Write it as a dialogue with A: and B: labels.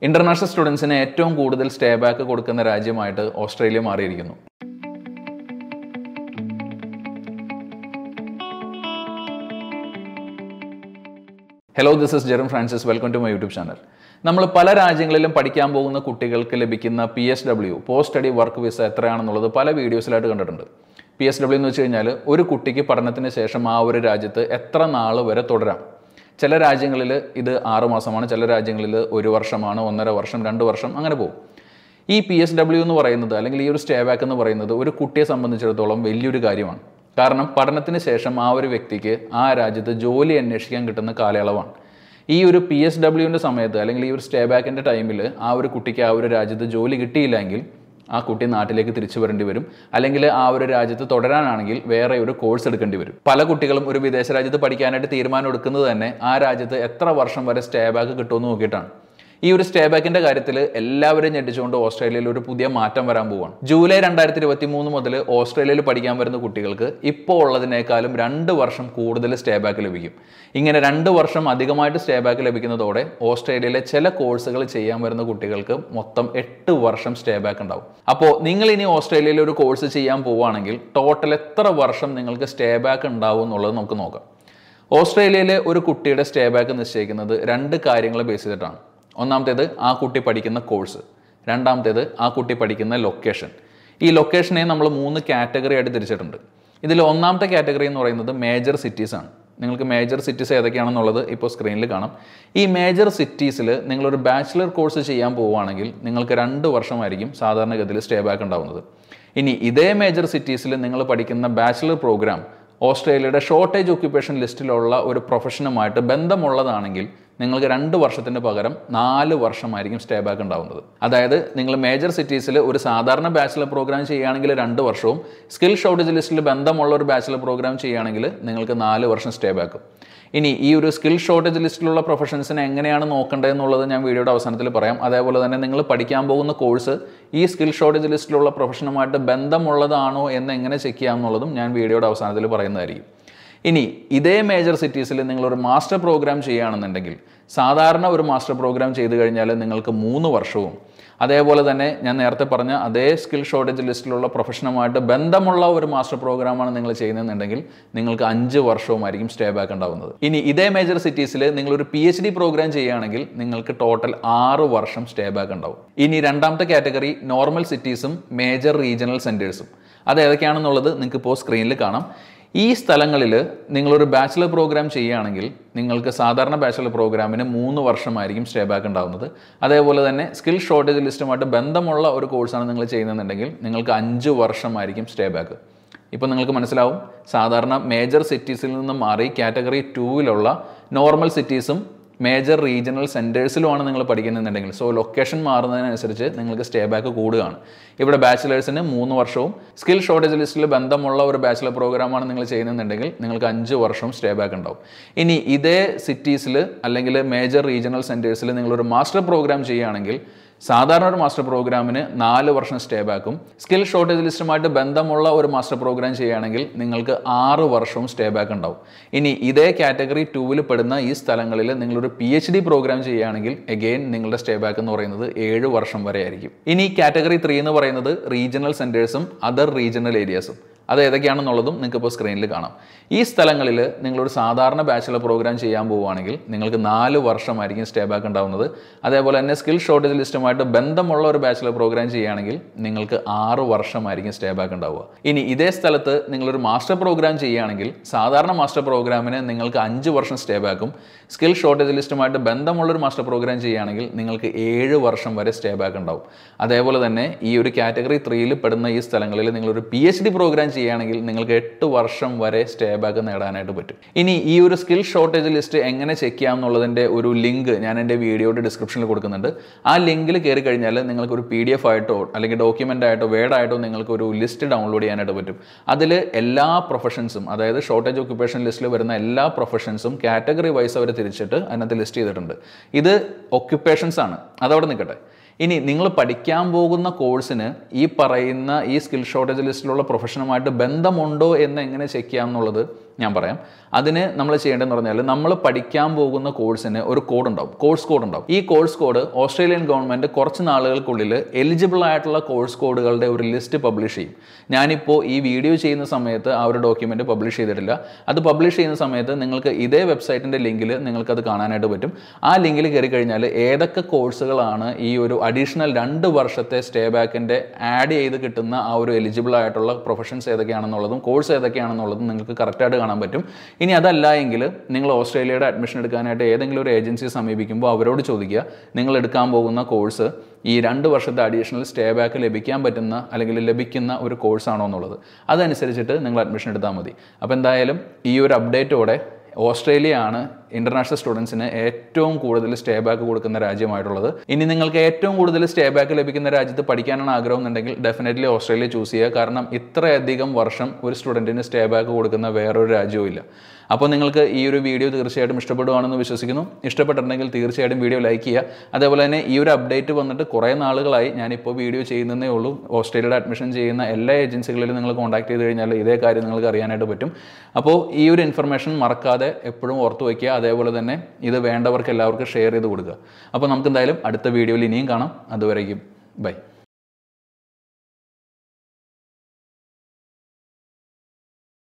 A: international സ്റ്റുഡൻസിന് ഏറ്റവും കൂടുതൽ സ്റ്റേ ബാക്ക് കൊടുക്കുന്ന രാജ്യമായിട്ട് ഓസ്ട്രേലിയ മാറിയിരിക്കുന്നു hello this is Jerome Francis welcome to my YouTube channel നമ്മൾ പല രാജ്യങ്ങളിലും പഠിക്കാൻ പോകുന്ന കുട്ടികൾക്ക് ലഭിക്കുന്ന P S W post study work visa എത്രയാണെന്നുള്ളത് പല വീഡിയോസിലായിട്ട് കണ്ടിട്ടുണ്ട് പി എസ് ഡബ്ല്യു എന്ന് വെച്ച് കഴിഞ്ഞാൽ ഒരു കുട്ടിക്ക് പഠനത്തിന് ശേഷം ആ ഒരു രാജ്യത്ത് എത്ര നാൾ വരെ തുടരാം ചില രാജ്യങ്ങളിൽ ഇത് ആറ് മാസമാണ് ചില രാജ്യങ്ങളിൽ ഒരു വർഷമാണ് ഒന്നര വർഷം രണ്ട് വർഷം അങ്ങനെ പോകും ഈ പി എസ് ഡബ്ല്യു എന്ന് പറയുന്നത് അല്ലെങ്കിൽ ഈ ഒരു സ്റ്റേ ബാക്ക് എന്ന് പറയുന്നത് ഒരു കുട്ടിയെ സംബന്ധിച്ചിടത്തോളം വലിയൊരു കാര്യമാണ് കാരണം പഠനത്തിന് ശേഷം ആ ഒരു വ്യക്തിക്ക് ആ രാജ്യത്ത് ജോലി അന്വേഷിക്കാൻ കിട്ടുന്ന കാലയളവാണ് ഈ ഒരു പി എസ് ഡബ്ല്യുവിൻ്റെ സമയത്ത് അല്ലെങ്കിൽ ഈ ഒരു സ്റ്റേ ബാക്കിൻ്റെ ടൈമിൽ ആ ഒരു കുട്ടിക്ക് ആ ഒരു രാജ്യത്ത് ജോലി കിട്ടിയില്ലെങ്കിൽ ആ കുട്ടി നാട്ടിലേക്ക് തിരിച്ചു വരേണ്ടി വരും അല്ലെങ്കിൽ ആ ഒരു രാജ്യത്ത് തുടരാനാണെങ്കിൽ വേറെ ഒരു കോഴ്സ് എടുക്കേണ്ടി വരും പല കുട്ടികളും ഒരു വിദേശ രാജ്യത്ത് പഠിക്കാനായിട്ട് തീരുമാനം എടുക്കുന്നത് തന്നെ ആ രാജ്യത്ത് എത്ര വർഷം വരെ സ്റ്റേ ബാക്ക് കിട്ടുമെന്ന് നോക്കിയിട്ടാണ് ഈ ഒരു സ്റ്റേ ബാക്കിന്റെ കാര്യത്തിൽ എല്ലാവരും ഞെട്ടിച്ചുകൊണ്ട് ഓസ്ട്രേലിയയിൽ ഒരു പുതിയ മാറ്റം വരാൻ പോവാണ് ജൂലൈ രണ്ടായിരത്തി ഇരുപത്തി മൂന്ന് മുതൽ ഓസ്ട്രേലിയയിൽ പഠിക്കാൻ വരുന്ന കുട്ടികൾക്ക് ഇപ്പോൾ ഉള്ളതിനേക്കാളും രണ്ട് വർഷം കൂടുതൽ സ്റ്റേ ബാക്ക് ലഭിക്കും ഇങ്ങനെ രണ്ട് വർഷം അധികമായിട്ട് സ്റ്റേ ബാക്ക് ലഭിക്കുന്നതോടെ ഓസ്ട്രേലിയയിലെ ചില കോഴ്സുകൾ ചെയ്യാൻ വരുന്ന കുട്ടികൾക്ക് മൊത്തം എട്ട് വർഷം സ്റ്റേ ബാക്ക് ഉണ്ടാവും അപ്പോൾ നിങ്ങൾ ഇനി ഓസ്ട്രേലിയയിൽ ഒരു കോഴ്സ് ചെയ്യാൻ പോവുകയാണെങ്കിൽ ടോട്ടൽ എത്ര വർഷം നിങ്ങൾക്ക് സ്റ്റേ ബാക്ക് ഉണ്ടാവും എന്നുള്ളത് നമുക്ക് നോക്കാം ഓസ്ട്രേലിയയിലെ ഒരു കുട്ടിയുടെ സ്റ്റേ ബാക്ക് നിശ്ചയിക്കുന്നത് രണ്ട് കാര്യങ്ങളെ ബേസ് ചെയ്തിട്ടാണ് ഒന്നാമത്തേത് ആ കുട്ടി പഠിക്കുന്ന കോഴ്സ് രണ്ടാമത്തേത് ആ കുട്ടി പഠിക്കുന്ന ലൊക്കേഷൻ ഈ ലൊക്കേഷനെ നമ്മൾ മൂന്ന് കാറ്റഗറി ആയിട്ട് തിരിച്ചിട്ടുണ്ട് ഇതിൽ ഒന്നാമത്തെ കാറ്റഗറി എന്ന് പറയുന്നത് മേജർ സിറ്റീസ് ആണ് നിങ്ങൾക്ക് മേജർ സിറ്റീസ് ഏതൊക്കെയാണെന്നുള്ളത് ഇപ്പോൾ സ്ക്രീനിൽ കാണാം ഈ മേജർ സിറ്റീസിൽ നിങ്ങളൊരു ബാച്ചിലർ കോഴ്സ് ചെയ്യാൻ പോവുകയാണെങ്കിൽ നിങ്ങൾക്ക് രണ്ട് വർഷമായിരിക്കും സാധാരണഗതിയിൽ സ്റ്റേ ബാക്ക് ഉണ്ടാവുന്നത് ഇനി ഇതേ മേജർ സിറ്റീസിൽ നിങ്ങൾ പഠിക്കുന്ന ബാച്ചിലർ പ്രോഗ്രാം ഓസ്ട്രേലിയയുടെ ഷോർട്ടേജ് ഓക്യുപ്പേഷൻ ലിസ്റ്റിലുള്ള ഒരു പ്രൊഫഷനുമായിട്ട് ബന്ധമുള്ളതാണെങ്കിൽ നിങ്ങൾക്ക് രണ്ട് വർഷത്തിന് പകരം നാല് വർഷമായിരിക്കും സ്റ്റേ ബാക്ക് ഉണ്ടാവുന്നത് അതായത് നിങ്ങൾ മേജർ സിറ്റീസിൽ ഒരു സാധാരണ ബാച്ചിലർ പ്രോഗ്രാം ചെയ്യുകയാണെങ്കിൽ രണ്ട് വർഷവും സ്കിൽ ഷോർട്ടേജ് ലിസ്റ്റിൽ ബന്ധമുള്ള ഒരു ബാച്ചിലർ പ്രോഗ്രാം ചെയ്യുകയാണെങ്കിൽ നിങ്ങൾക്ക് നാല് വർഷം സ്റ്റേ ബാക്കും ഇനി ഈ ഒരു സ്കിൽ ഷോർട്ടേജ് ലിസ്റ്റിലുള്ള പ്രൊഫഷൻസിനെ എങ്ങനെയാണ് നോക്കേണ്ടതെന്നുള്ളത് ഞാൻ വീഡിയോയുടെ അവസാനത്തിൽ പറയാം അതേപോലെ തന്നെ നിങ്ങൾ പഠിക്കാൻ പോകുന്ന കോഴ്സ് ഈ സ്കിൽ ഷോർട്ടേജ് ലിസ്റ്റിലുള്ള പ്രൊഫഷനുമായിട്ട് ബന്ധമുള്ളതാണോ എന്ന് എങ്ങനെ ചെക്ക് ചെയ്യാം എന്നുള്ളതും ഞാൻ വീഡിയോയുടെ അവസാനത്തിൽ പറയുന്നതായിരിക്കും ഇനി ഇതേ മേജർ സിറ്റീസിൽ നിങ്ങളൊരു മാസ്റ്റർ പ്രോഗ്രാം ചെയ്യുകയാണെന്നുണ്ടെങ്കിൽ സാധാരണ ഒരു മാസ്റ്റർ പ്രോഗ്രാം ചെയ്തു കഴിഞ്ഞാൽ നിങ്ങൾക്ക് മൂന്ന് വർഷവും അതേപോലെ തന്നെ ഞാൻ നേരത്തെ പറഞ്ഞ അതേ സ്കിൽ ഷോർട്ടേജ് ലിസ്റ്റിലുള്ള പ്രൊഫഷനുമായിട്ട് ബന്ധമുള്ള ഒരു മാസ്റ്റർ പ്രോഗ്രാമാണ് നിങ്ങൾ ചെയ്യുന്നതെന്നുണ്ടെങ്കിൽ നിങ്ങൾക്ക് അഞ്ച് വർഷവുമായിരിക്കും സ്റ്റേ ബാക്ക് ഉണ്ടാവുന്നത് ഇനി ഇതേ മേജർ സിറ്റീസിൽ നിങ്ങളൊരു പി എച്ച് ഡി പ്രോഗ്രാം ചെയ്യുകയാണെങ്കിൽ നിങ്ങൾക്ക് ടോട്ടൽ ആറ് വർഷം സ്റ്റേ ബാക്ക് ഉണ്ടാവും ഇനി രണ്ടാമത്തെ കാറ്റഗറി നോർമൽ സിറ്റീസും മേജർ റീജിയണൽ സെൻറ്റേഴ്സും അത് ഏതൊക്കെയാണെന്നുള്ളത് നിങ്ങൾക്ക് ഇപ്പോൾ സ്ക്രീനിൽ കാണാം ഈ സ്ഥലങ്ങളിൽ നിങ്ങളൊരു ബാച്ചിലർ പ്രോഗ്രാം ചെയ്യുകയാണെങ്കിൽ നിങ്ങൾക്ക് സാധാരണ ബാച്ചിലർ പ്രോഗ്രാമിന് മൂന്ന് വർഷമായിരിക്കും സ്റ്റേ ബാക്ക് ഉണ്ടാകുന്നത് അതേപോലെ തന്നെ സ്കിൽ ഷോർട്ടേജ് ലിസ്റ്റുമായിട്ട് ബന്ധമുള്ള ഒരു കോഴ്സാണ് നിങ്ങൾ ചെയ്യുന്നതെന്നുണ്ടെങ്കിൽ നിങ്ങൾക്ക് അഞ്ച് വർഷമായിരിക്കും സ്റ്റേ ബാക്ക് ഇപ്പോൾ നിങ്ങൾക്ക് മനസ്സിലാവും സാധാരണ മേജർ സിറ്റീസിൽ നിന്ന് മാറി കാറ്റഗറി ടൂവിലുള്ള നോർമൽ സിറ്റീസും മേജർ റീജിയണൽ സെൻറ്റേഴ്സിലുമാണ് നിങ്ങൾ പഠിക്കുന്നുണ്ടെങ്കിൽ സോ ലൊക്കേഷൻ മാറുന്നതിനനുസരിച്ച് നിങ്ങൾക്ക് സ്റ്റേ ബാക്ക് കൂടുകയാണ് ഇവിടെ ബാച്ചിലേഴ്സിന് മൂന്ന് വർഷവും സ്കിൽ ഷോർട്ടേജ് ലിസ്റ്റിൽ ബന്ധമുള്ള ഒരു ബാച്ചിലർ പ്രോഗ്രാമാണ് നിങ്ങൾ ചെയ്യുന്നുണ്ടെങ്കിൽ നിങ്ങൾക്ക് അഞ്ച് വർഷവും സ്റ്റേ ബാക്ക് ഉണ്ടാവും ഇനി ഇതേ സിറ്റീസിൽ അല്ലെങ്കിൽ മേജർ റീജിയണൽ സെൻറ്റേഴ്സിൽ നിങ്ങളൊരു മാസ്റ്റർ പ്രോഗ്രാം ചെയ്യുകയാണെങ്കിൽ സാധാരണ ഒരു മാസ്റ്റർ പ്രോഗ്രാമിന് നാല് വർഷം സ്റ്റേ ബാക്കും സ്കിൽ ഷോർട്ടേജ് ലിസ്റ്റുമായിട്ട് ബന്ധമുള്ള ഒരു മാസ്റ്റർ പ്രോഗ്രാം ചെയ്യുകയാണെങ്കിൽ നിങ്ങൾക്ക് ആറ് വർഷവും സ്റ്റേ ബാക്ക് ഉണ്ടാവും ഇനി ഇതേ കാറ്റഗറി ടൂവിൽ പെടുന്ന ഈ സ്ഥലങ്ങളിൽ നിങ്ങളൊരു പി എച്ച് ഡി പ്രോഗ്രാം ചെയ്യുകയാണെങ്കിൽ എഗെയിൻ നിങ്ങളുടെ സ്റ്റേ ബാക്ക് എന്ന് പറയുന്നത് ഏഴ് വർഷം വരെ ആയിരിക്കും ഇനി കാറ്റഗറി ത്രീ എന്ന് പറയുന്നത് റീജിയണൽ സെൻറ്റേഴ്സും അതർ റീജിയണൽ ഏരിയാസും അത് ഏതൊക്കെയാണെന്നുള്ളതും നിങ്ങൾക്ക് ഇപ്പോൾ സ്ക്രീനിൽ കാണാം ഈ സ്ഥലങ്ങളിൽ നിങ്ങളൊരു സാധാരണ ബാച്ചിലർ പ്രോഗ്രാം ചെയ്യാൻ പോവുകയാണെങ്കിൽ നിങ്ങൾക്ക് നാല് വർഷമായിരിക്കും സ്റ്റേ ബാക്ക് ഉണ്ടാവുന്നത് അതേപോലെ തന്നെ സ്കിൽ ഷോർട്ടേജ് ലിസ്റ്റുമായിട്ട് ബന്ധമുള്ള ഒരു ബാച്ചിലർ പ്രോഗ്രാം ചെയ്യുകയാണെങ്കിൽ നിങ്ങൾക്ക് ആറ് വർഷമായിരിക്കും സ്റ്റേ ബാക്ക് ഉണ്ടാവുക ഇനി ഇതേ സ്ഥലത്ത് നിങ്ങളൊരു മാസ്റ്റർ പ്രോഗ്രാം ചെയ്യുകയാണെങ്കിൽ സാധാരണ മാസ്റ്റർ പ്രോഗ്രാമിന് നിങ്ങൾക്ക് അഞ്ച് വർഷം സ്റ്റേ ബാക്കും സ്കിൽ ഷോർട്ടേജ് ലിസ്റ്റുമായിട്ട് ബന്ധമുള്ള ഒരു മാസ്റ്റർ പ്രോഗ്രാം ചെയ്യുകയാണെങ്കിൽ നിങ്ങൾക്ക് ഏഴ് വർഷം വരെ സ്റ്റേ ബാക്ക് ഉണ്ടാവും അതേപോലെ തന്നെ ഈ ഒരു കാറ്റഗറി ത്രീയിൽ പെടുന്ന ഈ സ്ഥലങ്ങളിൽ നിങ്ങളൊരു പി എച്ച് ഡി പ്രോഗ്രാം ചെയ്യുകയാണെങ്കിൽ നിങ്ങൾക്ക് എട്ട് വർഷം വരെ സ്റ്റേ ബാക്ക് നേടാനായിട്ട് പറ്റും ഇനി ഈ ഒരു സ്കിൽ ഷോർട്ടേജ് ലിസ്റ്റ് എങ്ങനെ ചെക്ക് ചെയ്യാം എന്നുള്ളതിൻ്റെ ഒരു ലിങ്ക് ഞാൻ എൻ്റെ വീഡിയോയുടെ ഡിസ്ക്രിപ്ഷനിൽ കൊടുക്കുന്നുണ്ട് ആ ലിങ്കിൽ കയറി കഴിഞ്ഞാൽ നിങ്ങൾക്ക് ഒരു പി ഡി എഫ് ആയിട്ടോ അല്ലെങ്കിൽ ഡോക്യുമെൻ്റ് ആയിട്ടോ വേർഡ് ആയിട്ടോ നിങ്ങൾക്ക് ഒരു ലിസ്റ്റ് ഡൗൺലോഡ് ചെയ്യാനായിട്ട് പറ്റും അതിൽ എല്ലാ പ്രൊഫഷൻസും അതായത് ഷോർട്ടേജ് ഓക്യുപ്പേഷൻ ലിസ്റ്റിൽ വരുന്ന എല്ലാ പ്രൊഫഷൻസും കാറ്റഗറി വൈസ് അവർ തിരിച്ചിട്ട് അതിനകത്ത് ലിസ്റ്റ് ചെയ്തിട്ടുണ്ട് ഇത് ഒക്യുപ്പേഷൻസ് ആണ് അതവിടെ നിൽക്കട്ടെ ഇനി നിങ്ങൾ പഠിക്കാൻ പോകുന്ന കോഴ്സിന് ഈ പറയുന്ന ഈ സ്കിൽ ഷോർട്ടേജ് ലിസ്റ്റിലുള്ള പ്രൊഫഷനുമായിട്ട് ബന്ധമുണ്ടോ എന്ന് എങ്ങനെ ചെക്ക് ചെയ്യാം എന്നുള്ളത് ഞാൻ പറയാം അതിന് നമ്മൾ ചെയ്യേണ്ടതെന്ന് പറഞ്ഞാൽ നമ്മൾ പഠിക്കാൻ പോകുന്ന കോഴ്സിന് ഒരു കോഡ് ഉണ്ടാവും കോഴ്സ് കോഡ് ഉണ്ടാവും ഈ കോഴ്സ് കോഡ് ഓസ്ട്രേലിയൻ ഗവൺമെൻറ് കുറച്ച് നാളുകൾക്കുള്ളിൽ എലിജിബിൾ ആയിട്ടുള്ള കോഴ്സ് കോഡുകളുടെ ഒരു ലിസ്റ്റ് പബ്ലിഷ് ചെയ്യും ഞാനിപ്പോൾ ഈ വീഡിയോ ചെയ്യുന്ന സമയത്ത് ആ ഒരു ഡോക്യുമെൻറ്റ് പബ്ലിഷ് ചെയ്തിട്ടില്ല അത് പബ്ലിഷ് ചെയ്യുന്ന സമയത്ത് നിങ്ങൾക്ക് ഇതേ വെബ്സൈറ്റിൻ്റെ ലിങ്കിൽ നിങ്ങൾക്കത് കാണാനായിട്ട് പറ്റും ആ ലിങ്കിൽ കയറി കഴിഞ്ഞാൽ ഏതൊക്കെ കോഴ്സുകളാണ് ഈ ഒരു അഡീഷണൽ രണ്ട് വർഷത്തെ സ്റ്റേ ബാക്കിൻ്റെ ആഡ് ചെയ്ത് കിട്ടുന്ന ആ ഒരു എലിജിബിൾ ആയിട്ടുള്ള പ്രൊഫഷൻസ് ഏതൊക്കെയാണെന്നുള്ളതും കോഴ്സ് ഏതൊക്കെയാണെന്നുള്ളതും നിങ്ങൾക്ക് കറക്റ്റായിട്ട് കാണാൻ പറ്റും ഇനി അതല്ല എങ്കിൽ നിങ്ങൾ ഓസ്ട്രേലിയയുടെ അഡ്മിഷൻ എടുക്കാനായിട്ട് ഏതെങ്കിലും ഒരു ഏജൻസിയെ സമീപിക്കുമ്പോൾ അവരോട് ചോദിക്കുക നിങ്ങൾ എടുക്കാൻ പോകുന്ന കോഴ്സ് ഈ രണ്ട് വർഷത്തെ അഡീഷണൽ സ്റ്റേ ബാക്ക് ലഭിക്കാൻ പറ്റുന്ന അല്ലെങ്കിൽ ലഭിക്കുന്ന ഒരു കോഴ്സാണോ എന്നുള്ളത് അതനുസരിച്ചിട്ട് നിങ്ങൾ അഡ്മിഷൻ എടുത്താൽ മതി അപ്പോൾ എന്തായാലും ഈ ഒരു അപ്ഡേറ്റോടെ ഓസ്ട്രേലിയ ആണ് ഇന്റർനാഷണൽ സ്റ്റുഡൻസിന് ഏറ്റവും കൂടുതൽ സ്റ്റേ ബാക്ക് കൊടുക്കുന്ന രാജ്യമായിട്ടുള്ളത് ഇനി നിങ്ങൾക്ക് ഏറ്റവും കൂടുതൽ സ്റ്റേ ബാക്ക് ലഭിക്കുന്ന രാജ്യത്ത് പഠിക്കാനാണ് ആഗ്രഹം എന്നുണ്ടെങ്കിൽ ഡെഫിനറ്റ്ലി ഓസ്ട്രേലിയ ചൂസ് ചെയ്യുക കാരണം ഇത്രയധികം വർഷം ഒരു സ്റ്റുഡൻറ്റിന് സ്റ്റേ ബാക്ക് കൊടുക്കുന്ന വേറൊരു രാജ്യവും ഇല്ല അപ്പോൾ നിങ്ങൾക്ക് ഈ ഒരു വീഡിയോ തീർച്ചയായിട്ടും ഇഷ്ടപ്പെടുവാണെന്ന് വിശ്വസിക്കുന്നു ഇഷ്ടപ്പെട്ടിട്ടുണ്ടെങ്കിൽ തീർച്ചയായിട്ടും വീഡിയോ ലൈക്ക് ചെയ്യുക അതേപോലെ തന്നെ ഈ ഒരു അപ്ഡേറ്റ് വന്നിട്ട് കുറേ നാളുകളായി ഞാനിപ്പോൾ വീഡിയോ ചെയ്യുന്നതേ ഉള്ളൂ ഓസ്ട്രേലിയയുടെ അഡ്മിഷൻ ചെയ്യുന്ന എല്ലാ ഏജൻസികളിലും നിങ്ങൾ കോൺടാക്ട് ചെയ്ത് കഴിഞ്ഞാൽ ഇതേ കാര്യം നിങ്ങൾക്ക് അറിയാനായിട്ട് പറ്റും അപ്പോൾ ഈ ഒരു ഇൻഫർമേഷൻ മറക്കാതെ എപ്പോഴും ഓർത്ത് വയ്ക്കുക അതേപോലെ തന്നെ ഇത് വേണ്ടവർക്ക് എല്ലാവർക്കും ഷെയർ ചെയ്ത് കൊടുക്കുക അപ്പോൾ നമുക്ക് എന്തായാലും അടുത്ത വീഡിയോയിൽ ഇനിയും കാണാം അതുവരേക്കും ബൈ